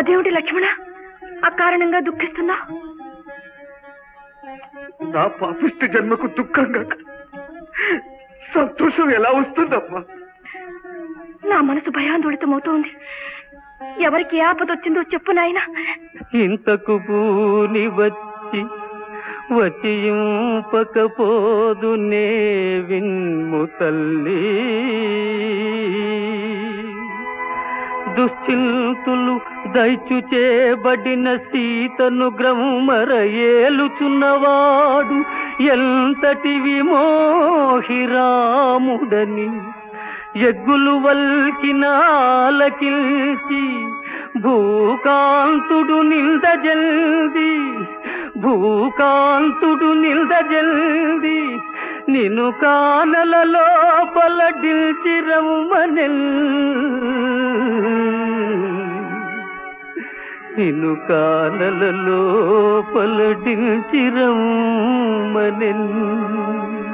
అదేమిటి లక్ష్మణ అకారణంగా దుఃఖిస్తున్నా నా పాపిష్టి జన్మకు దుఃఖంగా సంతోషం ఎలా వస్తుందమ్మా నా మనసు భయాందోళితమవుతోంది ఎవరికి ఏ ఆపద వచ్చిందో చెప్పు నాయనా ఇంతకు పూని వచ్చి వచియింపకపోదు నే విన్ము తల్లి దుశ్చింతులు దయచు చేబడిన సీతను గ్రమర ఏలుచున్నవాడు ఎంతటి విమోహిరాముడని ఎగ్గులు వల్కినాలకిల్చి భూకాంతుడు నిందజల్ది భూకాంతుడు నిందజల్ది నిన్ను కానల లోపల డిల్చిరమ్మనెల్ నిన్ను కానల లోపల డిల్చిరమ్మనెల్